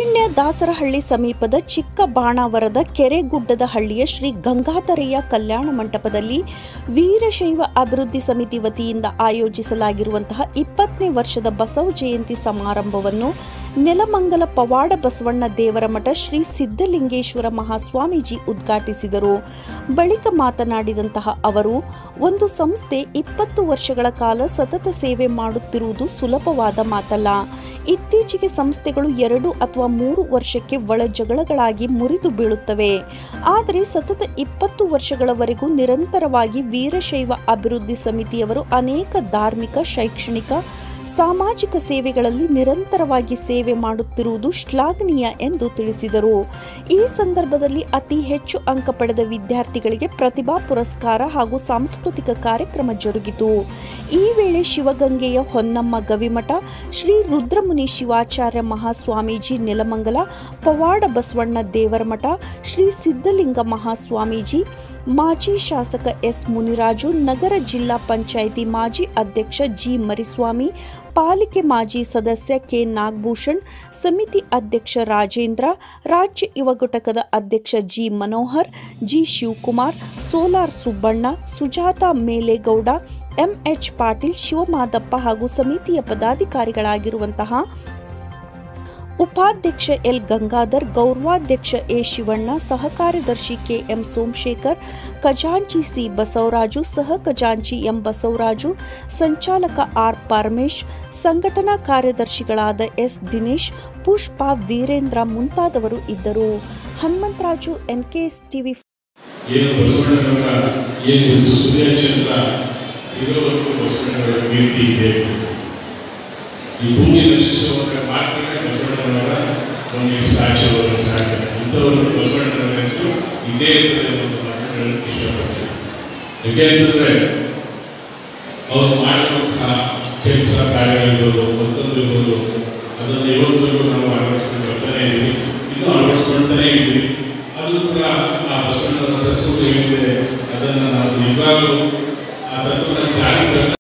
ಕೀಣ್ಯ ದಾಸರಹಳ್ಳಿ ಸಮೀಪದ ಚಿಕ್ಕ ಬಾಣಾವರದ ಕೆರೆಗುಡ್ಡದ ಹಳ್ಳಿಯ ಶ್ರೀ ಗಂಗಾಧರಯ್ಯ ಕಲ್ಯಾಣ ಮಂಟಪದಲ್ಲಿ ವೀರಶೈವ ಅಭಿವೃದ್ಧಿ ಸಮಿತಿ ವತಿಯಿಂದ ಆಯೋಜಿಸಲಾಗಿರುವಂತಹ ಇಪ್ಪತ್ತನೇ ವರ್ಷದ ಬಸವ ಜಯಂತಿ ಸಮಾರಂಭವನ್ನು ನೆಲಮಂಗಲ ಪವಾಡ ಬಸವಣ್ಣ ದೇವರ ಮಠ ಶ್ರೀ ಸಿದ್ಧಲಿಂಗೇಶ್ವರ ಮಹಾಸ್ವಾಮೀಜಿ ಉದ್ಘಾಟಿಸಿದರು ಬಳಿಕ ಮಾತನಾಡಿದಂತಹ ಅವರು ಒಂದು ಸಂಸ್ಥೆ ಇಪ್ಪತ್ತು ವರ್ಷಗಳ ಕಾಲ ಸತತ ಸೇವೆ ಮಾಡುತ್ತಿರುವುದು ಸುಲಭವಾದ ಮಾತಲ್ಲ ಇತ್ತೀಚೆಗೆ ಸಂಸ್ಥೆಗಳು ಎರಡು ಅಥವಾ ಮೂರು ವರ್ಷಕ್ಕೆ ಒಳ ಜಗಳಗಳಾಗಿ ಮುರಿದು ಬೀಳುತ್ತವೆ ಆದರೆ ಸತತ ಇಪ್ಪತ್ತು ವರ್ಷಗಳವರೆಗೂ ನಿರಂತರವಾಗಿ ವೀರಶೈವ ಅಭಿವೃದ್ಧಿ ಸಮಿತಿಯವರು ಅನೇಕ ಧಾರ್ಮಿಕ ಶೈಕ್ಷಣಿಕ ಸಾಮಾಜಿಕ ಸೇವೆಗಳಲ್ಲಿ ನಿರಂತರವಾಗಿ ಸೇವೆ ಮಾಡುತ್ತಿರುವುದು ಶ್ಲಾಘನೀಯ ಎಂದು ತಿಳಿಸಿದರು ಈ ಸಂದರ್ಭದಲ್ಲಿ ಅತಿ ಹೆಚ್ಚು ಅಂಕ ಪಡೆದ ವಿದ್ಯಾರ್ಥಿಗಳಿಗೆ ಪ್ರತಿಭಾ ಪುರಸ್ಕಾರ ಹಾಗೂ ಸಾಂಸ್ಕೃತಿಕ ಕಾರ್ಯಕ್ರಮ ಜರುಗಿತು ಈ ವೇಳೆ ಶಿವಗಂಗೆಯ ಹೊನ್ನಮ್ಮ ಗವಿಮಠ ಶ್ರೀ ರುದ್ರಮುನಿ ಶಿವಾಚಾರ್ಯ ಮಹಾಸ್ವಾಮೀಜಿ ನೆಲಮಂಗಲ ಪವಾಡ ಬಸವಣ್ಣ ದೇವರಮಠ ಶ್ರೀ ಸಿದ್ಧಲಿಂಗ ಮಹಾಸ್ವಾಮೀಜಿ ಮಾಜಿ ಶಾಸಕ ಎಸ್ ಮುನಿರಾಜು ನಗರ ಜಿಲ್ಲಾ ಪಂಚಾಯಿತಿ ಮಾಜಿ ಅಧ್ಯಕ್ಷ ಜಿ ಮರಿಸ್ವಾಮಿ ಪಾಲಿಕೆ ಮಾಜಿ ಸದಸ್ಯ ಕೆ ನಾಗಭೂಷಣ್ ಸಮಿತಿ ಅಧ್ಯಕ್ಷ ರಾಜೇಂದ್ರ ರಾಜ್ಯ ಯುವ ಘಟಕದ ಅಧ್ಯಕ್ಷ G Manohar G Shivakumar solar Subbanna Sujatha Melegowda MH Patil Shivamadappa ಹಾಗೂ ಸಮಿತಿಯ ಪದಾಧಿಕಾರಿಗಳಾಗಿರುವಂತಹ ಉಪಾಧ್ಯಕ್ಷ ಎಲ್ ಗಂಗಾಧರ್ ಗೌರವಾಧ್ಯಕ್ಷ ಎ ಶಿವಣ್ಣ ಸಹ ಕಾರ್ಯದರ್ಶಿ ಕೆಎಂ ಸೋಮಶೇಖರ್ ಖಜಾಂಚಿ ಸಿ ಬಸವರಾಜು ಸಹ ಖಜಾಂಚಿ ಎಂ ಬಸವರಾಜು ಸಂಚಾಲಕ ಆರ್ ಪರಮೇಶ್ ಸಂಘಟನಾ ಕಾರ್ಯದರ್ಶಿಗಳಾದ ಎಸ್ ದಿನೇಶ್ ಪುಷ್ಪ ವೀರೇಂದ್ರ ಮುಂತಾದವರು ಇದ್ದರು ಹನುಮಂತರಾಜು ಎನ್ಕೆಎಸ್ ಟಿವಿ ಏನು ಬಸವಣ್ಣನವರ ಏನು ಸೂರ್ಯಚಂದ್ರ ಇರೋವರೆಗೂ ಬಸವಣ್ಣನವರ ಕೀರ್ತಿ ಇದೆ ಈ ಭೂಮಿ ರಕ್ಷಿಸುವಾಗ ಮಾತ್ರನೇ ಬಸವಣ್ಣನವರ ಒಂದು ಸಾಕ್ಷ್ಯವನ್ನು ಸಾಧ್ಯ ಇಂಥವರು ಬಸವಣ್ಣನವರ ಹೆಸರು ಇದೇ ಇರ್ತದೆ ಅನ್ನೋದು ಮಾತನ್ನು ಹೇಳಕ್ಕೆ ಇಷ್ಟಪಡ್ತೀನಿ ಯಾಕೆ ಅಂತಂದ್ರೆ ಅವ್ರು ಮಾಡಿರುವಂತಹ ಕೆಲಸ ಕಾರ್ಯ ಇರ್ಬೋದು ಮತ್ತೊಂದು ಇರ್ಬೋದು ಅದನ್ನು ಇವತ್ತವರೆಗೂ ನಾವು